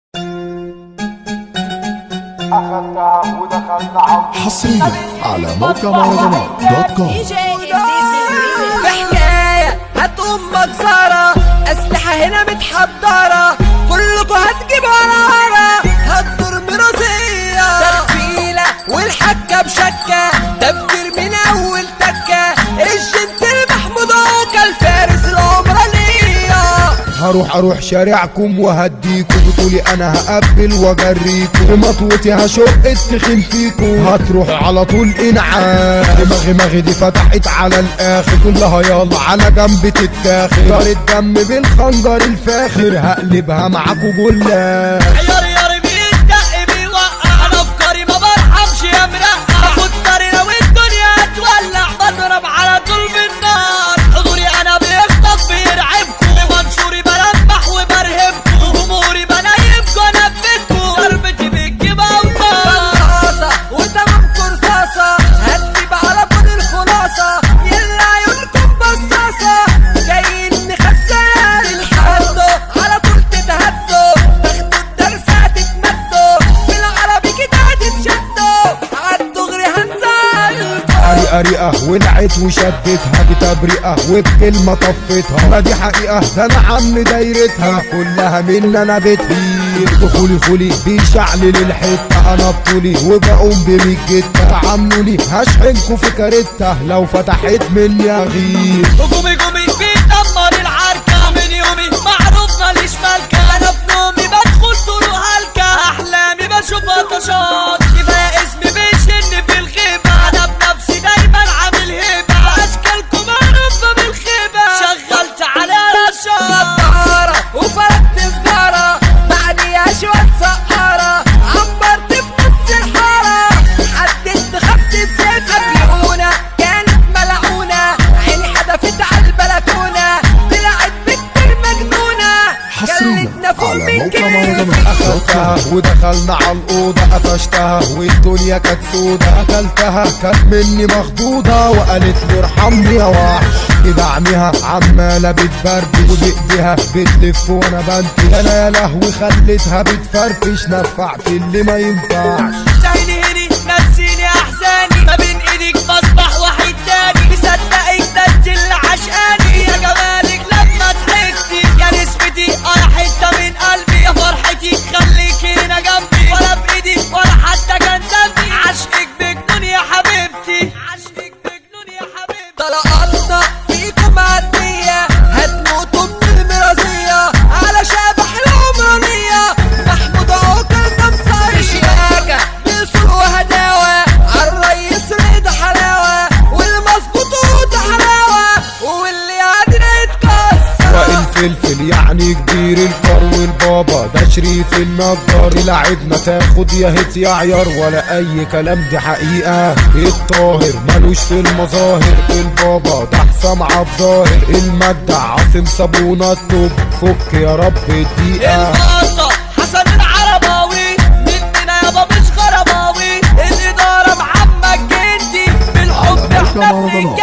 اخذتها ودخلنا عم حصريا على موقع مهرجانات دوت كوم بحكاية هات امك زارة اسلحة هنا متحضرة كلكوا هتجيبوا نارة هتدور مرازية تغفيلة والحكة بشكة تفكير من اول تكة الجنتل محمود عوكة الفارس العمرانية هروح اروح شارعكم وهديكم بطولي انا هقبل واجريكم بمطوتي هشق التخين فيكم هتروح على طول انعام دماغي ماغي دي فتحت على الاخر كلها يلا على جنب تتاخر دار الدم بالخنجر الفاخر هقلبها معاكم جلاش عيار يار بيدق بيوقع انا افكاري ما برحمش يا مرقع باخد طري لو الدنيا هتولع بضرب على طول بالنار حضوري انا بيخطف بيرعبكم بمنشوري بلمح وبرهبكم جمهوري بنيمكم انبتكم ضربتي بتجيب اوطان وتمامكم رصاصة هتجيب على طول الخلاصة يلا عيونكم بصاصة جايين نخسر الحدو على طول تتهدوا تاخدوا الدرس هتتمدوا بالعربي كده هتتشدوا عالدغري هنزلكوا قريقة ريقة ولعت وشدتها بتبريئة وبكلمة طفتها ما دي حقيقة ده انا عم دايرتها كلها من انا بتهير دخولي خولي بيشعلل الحتة انا بطولي وبقوم بمية جتة تعاملوا لي هشحنكوا في كارتة لو فتحت مني اغير هجومي جومي بيدمر العركة من يومي معروف ماليش مالكة انا في نومي بدخل طرق هلكة احلامي بشوفها طشات كفاية اسمي بيشن في الغيبة انا بنفسي دايما عامل هيبة اشكالكم معروفة بالخيبة شغلت على رشاط نضارة وفرقت سجارة بعديها شوية سقارة عبرت في نص الحارة حددت خدت بزيت قفلونا كانت ملعونة عيني حدفت على البلكونة طلعت بنت المجنونة حصريا خلتنا فوق على من موقع كده مهرجانات دوت اخدتها كوم ودخلنا على الاوضه قفشتها والدنيا كانت سودة اكلتها كانت مني مخضوضه وقالت لي ارحمني يا وحش بدعمها عماله بتبربش وبايديها بتلف وانا بنتي انا يا لهوي خليتها بتفرفش نفعت اللي ما ينفعش عيني هني نسيني احزاني ما بين ايديك مصباح واحد تاني مصدقك ده انت اللي عشقاني يا جمالك لما ضحكتي يا نسبتي انا حته من قلبي يا فرحتي خليكي هنا جنبي ولا بايدي ولا حتى كان ذنبي عشقك بجنون يا حبيبتي عشقك بجنون يا حبيبتي طلقاتنا فيكم عدية هتموتوا من المرازية على شبح العمرانية محمود عوكل ده مصري شياكة بيصر وهداوة عالريس رضا حلاوة والمظبوط ده حلاوة واللي قاعدين يتكسر وائل فلفل يعني كبير الكر والبابا ده شريف النجار لعبنا تاخد يا هيت يا عيار ولا اي كلام دي حقيقة الطاهر ملوش في المظاهر البابا ده حسام عبد المجدع عاصم صابونة الطب فك يا رب الدقيقة المقطع حسن العرباوي مننا يابا مش غرباوي الإدارة محمد جندي بالحب احنا مهرجانات. بنتجنن